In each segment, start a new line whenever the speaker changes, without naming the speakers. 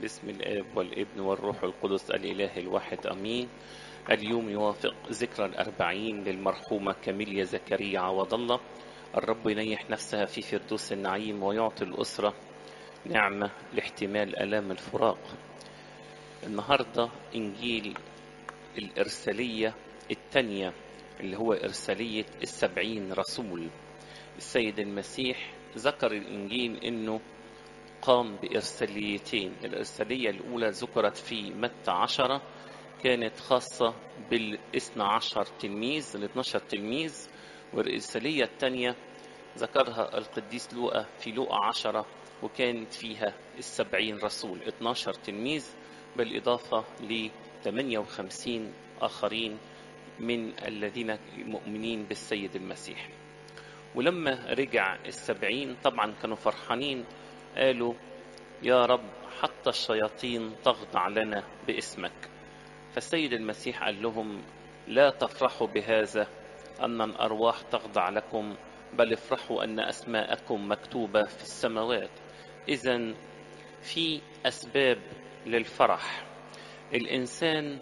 باسم الآب والابن والروح القدس الإله الواحد أمين اليوم يوافق ذكرى الأربعين للمرحومة كاميليا زكريا عوض الله الرب ينيح نفسها في فردوس النعيم ويعطي الأسرة نعمة لاحتمال آلام الفراق النهاردة إنجيل الإرسالية الثانية اللي هو إرسالية السبعين رسول السيد المسيح ذكر الإنجيل إنه قام بإرساليتين الإرسالية الأولى ذكرت في متى عشرة كانت خاصة بالاثنى عشر تلميذ ال 12 تلميذ والإرسالية الثانية ذكرها القديس لوقا في لوقا عشرة وكانت فيها السبعين رسول 12 تلميذ بالإضافة ل 58 آخرين من الذين مؤمنين بالسيد المسيح ولما رجع السبعين طبعا كانوا فرحانين قالوا يا رب حتى الشياطين تخضع لنا باسمك فالسيد المسيح قال لهم لا تفرحوا بهذا أن الأرواح تخضع لكم بل افرحوا أن أسماءكم مكتوبة في السماوات إذا في أسباب للفرح الإنسان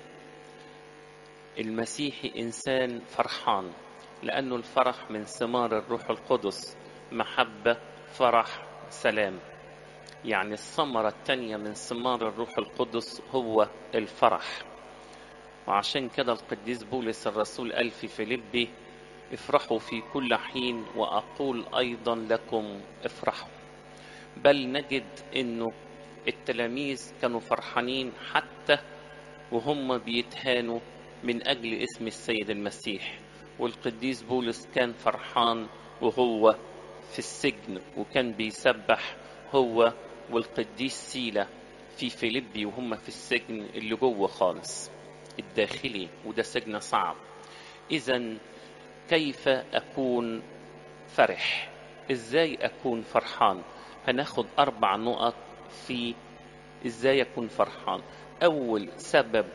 المسيحي إنسان فرحان لأنه الفرح من ثمار الروح القدس محبة فرح سلام يعني الثمرة الثانية من ثمار الروح القدس هو الفرح وعشان كده القديس بولس الرسول قال في فيليبي افرحوا في كل حين وأقول أيضا لكم افرحوا بل نجد أنه التلاميذ كانوا فرحانين حتى وهم بيتهانوا من أجل اسم السيد المسيح والقديس بولس كان فرحان وهو في السجن وكان بيسبح هو والقديس سيلا في فيليبي وهم في السجن اللي جوه خالص الداخلي وده سجن صعب اذا كيف اكون فرح ازاي اكون فرحان هناخد اربع نقط في ازاي اكون فرحان اول سبب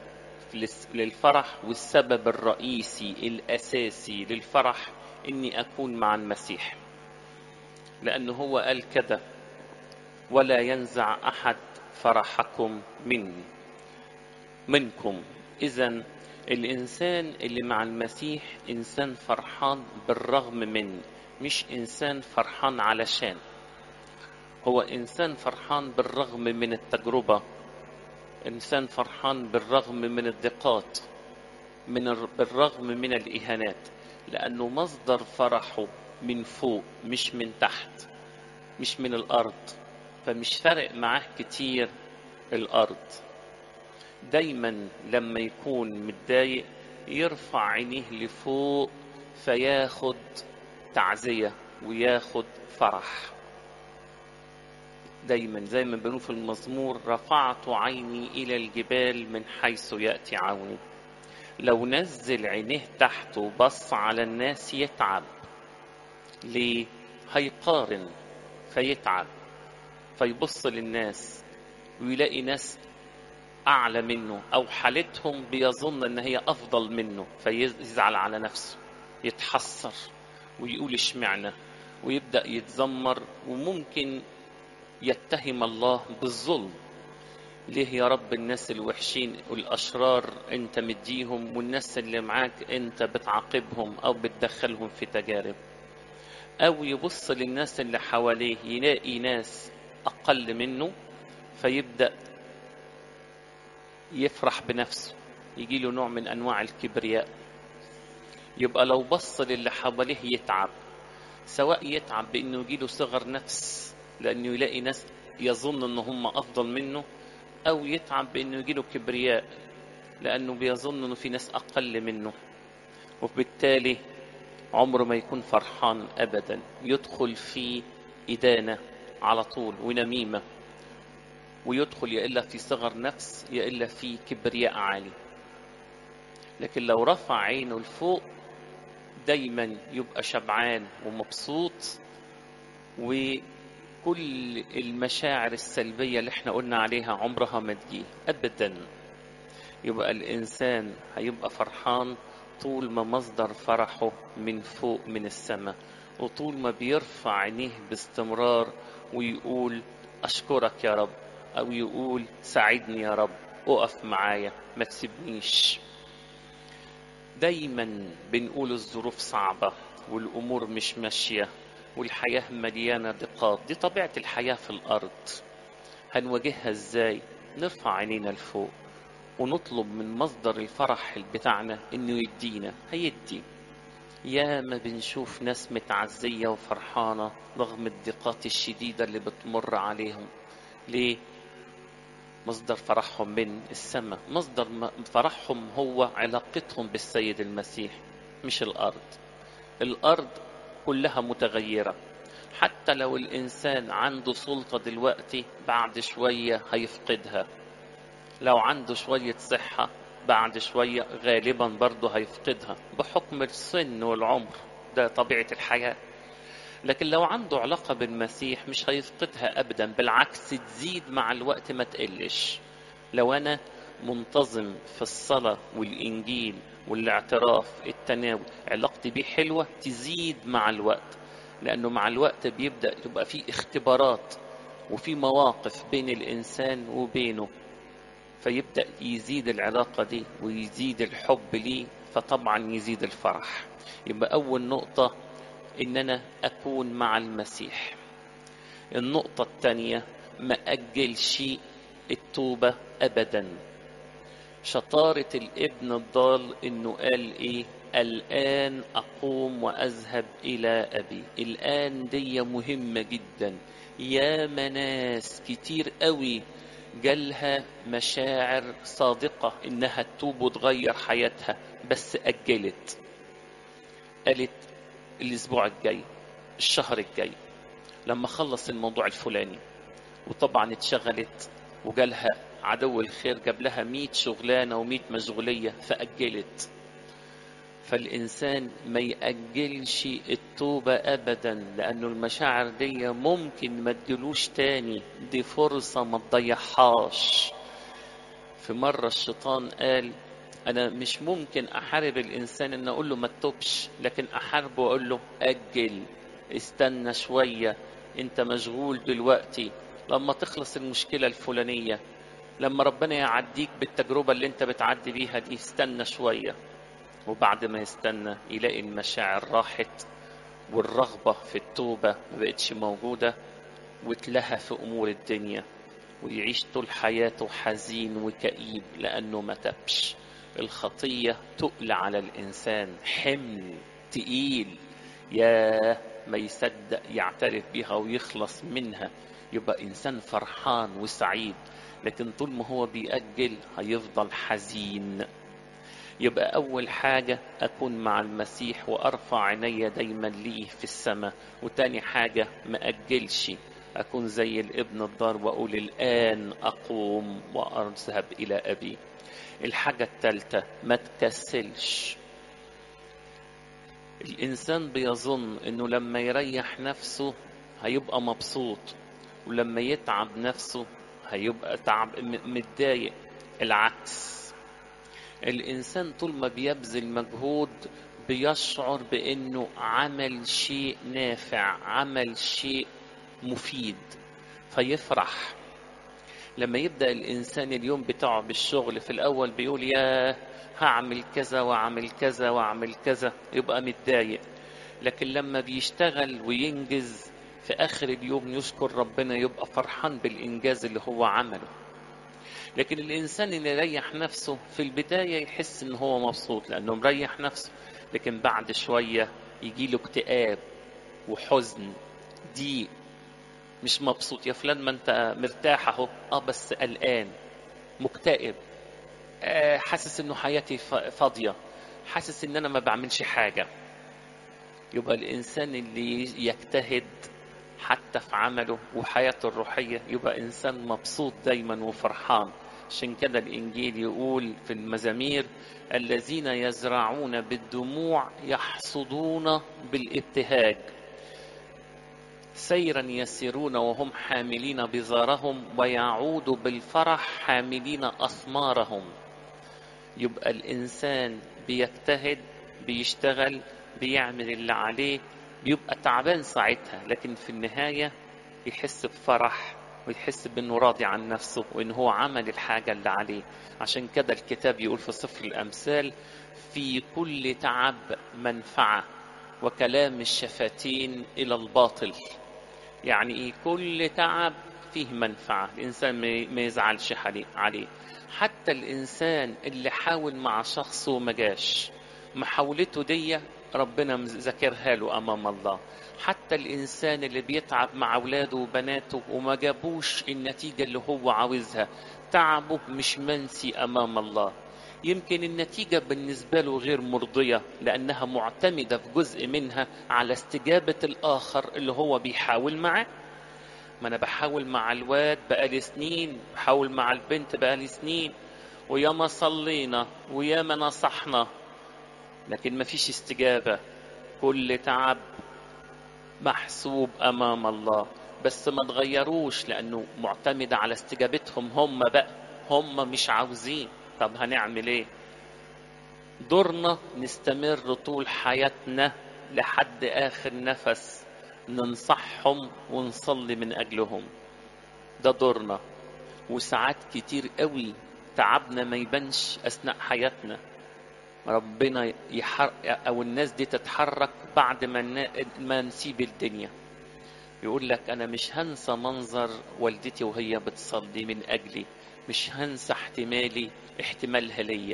للفرح والسبب الرئيسي الاساسي للفرح اني اكون مع المسيح لانه هو قال كده ولا ينزع احد فرحكم مني منكم اذا الانسان اللي مع المسيح انسان فرحان بالرغم من مش انسان فرحان علشان هو انسان فرحان بالرغم من التجربه انسان فرحان بالرغم من الضيقات من بالرغم من الاهانات لانه مصدر فرحه من فوق مش من تحت مش من الارض فمش فارق معاه كتير الارض دايما لما يكون متضايق يرفع عينيه لفوق فياخد تعزيه وياخد فرح دايما زي ما بنقول في المزمور رفعت عيني الى الجبال من حيث ياتي عوني لو نزل عينيه تحت وبص على الناس يتعب ليه هيقارن فيتعب فيبص للناس ويلاقي ناس اعلى منه او حالتهم بيظن ان هي افضل منه فيزعل على نفسه يتحسر ويقول اشمعنى ويبدا يتذمر وممكن يتهم الله بالظلم ليه يا رب الناس الوحشين والاشرار انت مديهم والناس اللي معاك انت بتعاقبهم او بتدخلهم في تجارب او يبص للناس اللي حواليه يلاقي ناس اقل منه فيبدا يفرح بنفسه يجي له نوع من انواع الكبرياء يبقى لو بص للي حواليه يتعب سواء يتعب بانه يجيله صغر نفس لانه يلاقي ناس يظن ان هم افضل منه او يتعب بانه يجيله كبرياء لانه بيظن انه في ناس اقل منه وبالتالي عمره ما يكون فرحان ابدا يدخل في ادانه على طول ونميمه ويدخل يا الا في صغر نفس يا الا في كبرياء عالي لكن لو رفع عينه لفوق دايما يبقى شبعان ومبسوط وكل المشاعر السلبيه اللي احنا قلنا عليها عمرها ما تجي ابدا يبقى الانسان هيبقى فرحان طول ما مصدر فرحه من فوق من السماء وطول ما بيرفع عينيه باستمرار ويقول أشكرك يا رب أو يقول ساعدني يا رب اقف معايا ما تسيبنيش دايما بنقول الظروف صعبة والأمور مش ماشية والحياة مليانة ضيقات دي طبيعة الحياة في الأرض هنواجهها ازاي نرفع عينينا لفوق ونطلب من مصدر الفرح بتاعنا انه يدينا هيدي يا ما بنشوف ناس متعزية وفرحانة رغم الضيقات الشديدة اللي بتمر عليهم ليه؟ مصدر فرحهم من السماء مصدر فرحهم هو علاقتهم بالسيد المسيح مش الأرض الأرض كلها متغيرة حتى لو الإنسان عنده سلطة دلوقتي بعد شوية هيفقدها لو عنده شوية صحة بعد شوية غالبا برضه هيفقدها بحكم السن والعمر ده طبيعة الحياة لكن لو عنده علاقة بالمسيح مش هيفقدها أبدا بالعكس تزيد مع الوقت ما تقلش لو أنا منتظم في الصلاة والإنجيل والاعتراف التناول علاقتي بيه حلوة تزيد مع الوقت لأنه مع الوقت بيبدأ يبقى في اختبارات وفي مواقف بين الإنسان وبينه فيبدأ يزيد العلاقة دي ويزيد الحب ليه فطبعا يزيد الفرح يبقى أول نقطة إن أنا أكون مع المسيح النقطة الثانية ما أجلش التوبة أبدا شطارة الابن الضال إنه قال إيه الآن أقوم وأذهب إلى أبي الآن دي مهمة جدا يا مناس كتير قوي جالها مشاعر صادقة إنها تتوب وتغير حياتها بس أجلت قالت الأسبوع الجاي الشهر الجاي لما خلص الموضوع الفلاني وطبعا اتشغلت وجالها عدو الخير جاب لها مية شغلانة ومية مشغولية فأجلت فالإنسان ما يأجلش التوبة أبدا لأنه المشاعر دي ممكن ما تجلوش تاني دي فرصة ما تضيعهاش في مرة الشيطان قال أنا مش ممكن أحارب الإنسان إن أقول له ما تتوبش لكن أحاربه وأقول له أجل استنى شوية أنت مشغول دلوقتي لما تخلص المشكلة الفلانية لما ربنا يعديك بالتجربة اللي أنت بتعدي بيها دي استنى شوية وبعد ما يستنى يلاقي المشاعر راحت والرغبة في التوبة ما بقتش موجودة واتلهى في أمور الدنيا ويعيش طول حياته حزين وكئيب لأنه ما تبش الخطية تقل على الإنسان حمل تقيل يا ما يصدق يعترف بها ويخلص منها يبقى إنسان فرحان وسعيد لكن طول ما هو بيأجل هيفضل حزين يبقى أول حاجة أكون مع المسيح وأرفع عيني دايما ليه في السماء وتاني حاجة ما أجلش أكون زي الابن الضار وأقول الآن أقوم وأذهب إلى أبي الحاجة الثالثة ما تكسلش الإنسان بيظن إنه لما يريح نفسه هيبقى مبسوط ولما يتعب نفسه هيبقى تعب متضايق العكس الإنسان طول ما بيبذل مجهود بيشعر بأنه عمل شيء نافع عمل شيء مفيد فيفرح لما يبدأ الإنسان اليوم بتاعه بالشغل في الأول بيقول يا هعمل كذا وأعمل كذا وأعمل كذا يبقى متضايق لكن لما بيشتغل وينجز في آخر اليوم يشكر ربنا يبقى فرحان بالإنجاز اللي هو عمله لكن الإنسان اللي يريح نفسه في البداية يحس إن هو مبسوط لأنه مريح نفسه لكن بعد شوية يجي له اكتئاب وحزن ضيق مش مبسوط يا فلان ما انت مرتاح اهو اه بس قلقان مكتئب آه حاسس انه حياتي فاضية حاسس ان انا ما بعملش حاجة يبقى الانسان اللي يجتهد حتى في عمله وحياته الروحية يبقى إنسان مبسوط دايما وفرحان عشان كده الإنجيل يقول في المزامير الذين يزرعون بالدموع يحصدون بالابتهاج سيرا يسيرون وهم حاملين بزارهم ويعودوا بالفرح حاملين أثمارهم يبقى الإنسان بيجتهد بيشتغل بيعمل اللي عليه بيبقى تعبان ساعتها لكن في النهاية يحس بفرح ويحس بأنه راضي عن نفسه وأنه هو عمل الحاجة اللي عليه عشان كده الكتاب يقول في سفر الأمثال في كل تعب منفعة وكلام الشفتين إلى الباطل يعني إيه كل تعب فيه منفعة الإنسان ما يزعلش عليه حتى الإنسان اللي حاول مع شخص وما جاش محاولته دي ربنا ذاكرها له أمام الله حتى الإنسان اللي بيتعب مع أولاده وبناته وما جابوش النتيجة اللي هو عاوزها تعبه مش منسي أمام الله يمكن النتيجة بالنسبة له غير مرضية لأنها معتمدة في جزء منها على استجابة الآخر اللي هو بيحاول معاه ما أنا بحاول مع الواد بقالي سنين بحاول مع البنت بقالي سنين وياما صلينا وياما نصحنا لكن ما فيش استجابة كل تعب محسوب أمام الله بس ما تغيروش لأنه معتمد على استجابتهم هم بقى هم مش عاوزين طب هنعمل ايه دورنا نستمر طول حياتنا لحد آخر نفس ننصحهم ونصلي من أجلهم ده دورنا وساعات كتير قوي تعبنا ما يبانش أثناء حياتنا ربنا يحر أو الناس دي تتحرك بعد ما ما نسيب الدنيا يقول لك أنا مش هنسى منظر والدتي وهي بتصلي من أجلي مش هنسى احتمالي احتمالها ليا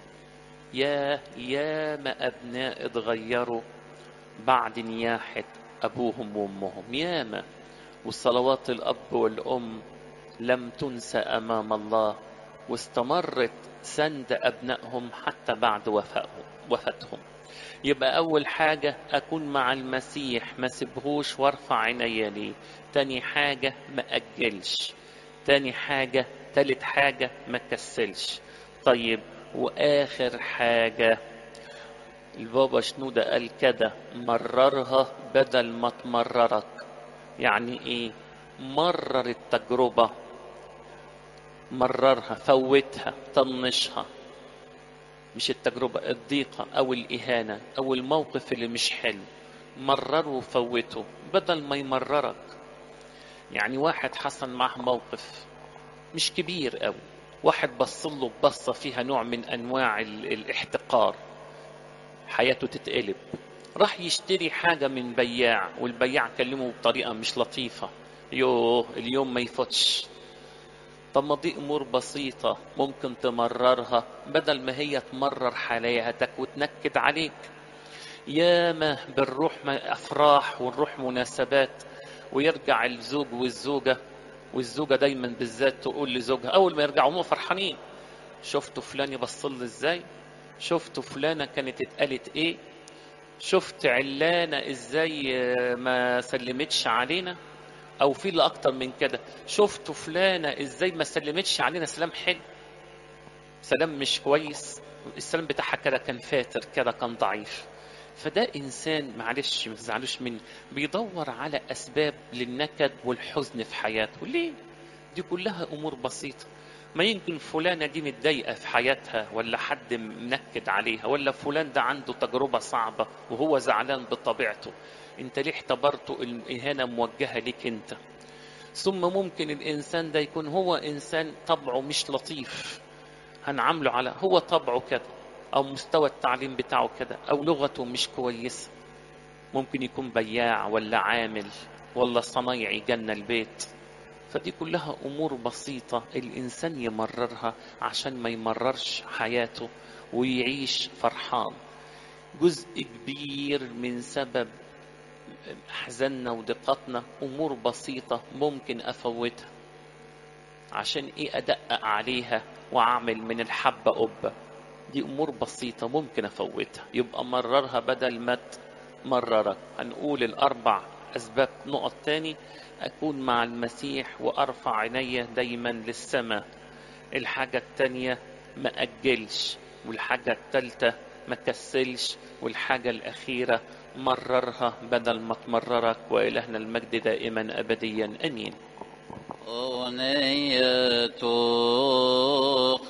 يا يا ما أبناء اتغيروا بعد نياحة أبوهم وأمهم ياما وصلوات الأب والأم لم تنسى أمام الله واستمرت سند أبنائهم حتى بعد وفاتهم يبقى أول حاجة أكون مع المسيح ما سيبهوش وارفع عينيا ليه تاني حاجة ما أجلش تاني حاجة تالت حاجة ما كسلش طيب وآخر حاجة البابا شنودة قال كده مررها بدل ما تمررك يعني ايه مرر التجربة مررها فوتها طنشها مش التجربة الضيقة أو الإهانة أو الموقف اللي مش حلو مرره وفوته بدل ما يمررك يعني واحد حصل معه موقف مش كبير قوي واحد بص له بصة فيها نوع من أنواع الاحتقار حياته تتقلب راح يشتري حاجة من بياع والبياع كلمه بطريقة مش لطيفة يوه اليوم ما يفوتش طب ما دي امور بسيطه ممكن تمررها بدل ما هي تمرر حياتك وتنكد عليك ياما بنروح افراح ونروح مناسبات ويرجع الزوج والزوجه والزوجه دايما بالذات تقول لزوجها اول ما يرجعوا هم فرحانين شفتوا فلان يبص لي ازاي شفتوا فلانه كانت اتقالت ايه شفت علانه ازاي ما سلمتش علينا او في اللي اكتر من كده شفتوا فلانه ازاي ما سلمتش علينا سلام حلو سلام مش كويس السلام بتاعها كده كان فاتر كده كان ضعيف فده انسان معلش ما تزعلوش مني بيدور على اسباب للنكد والحزن في حياته ليه دي كلها امور بسيطه ما يمكن فلانة دي متضايقة في حياتها ولا حد منكد عليها ولا فلان ده عنده تجربة صعبة وهو زعلان بطبيعته انت ليه اعتبرته الإهانة موجهة ليك انت ثم ممكن الإنسان ده يكون هو إنسان طبعه مش لطيف هنعامله على هو طبعه كده أو مستوى التعليم بتاعه كده أو لغته مش كويسة ممكن يكون بياع ولا عامل ولا صنايعي جنة البيت فدي كلها أمور بسيطة الإنسان يمررها عشان ما يمررش حياته ويعيش فرحان جزء كبير من سبب أحزاننا ودقتنا أمور بسيطة ممكن أفوتها عشان إيه أدقق عليها وأعمل من الحبة قبة دي أمور بسيطة ممكن أفوتها يبقى مررها بدل ما تمررك هنقول الأربع أسباب نقط تاني أكون مع المسيح وأرفع عيني دايما للسماء الحاجة التانية ما أجلش والحاجة التالتة ما كسلش والحاجة الأخيرة مررها بدل ما تمررك وإلهنا المجد دائما أبديا أمين
أغنية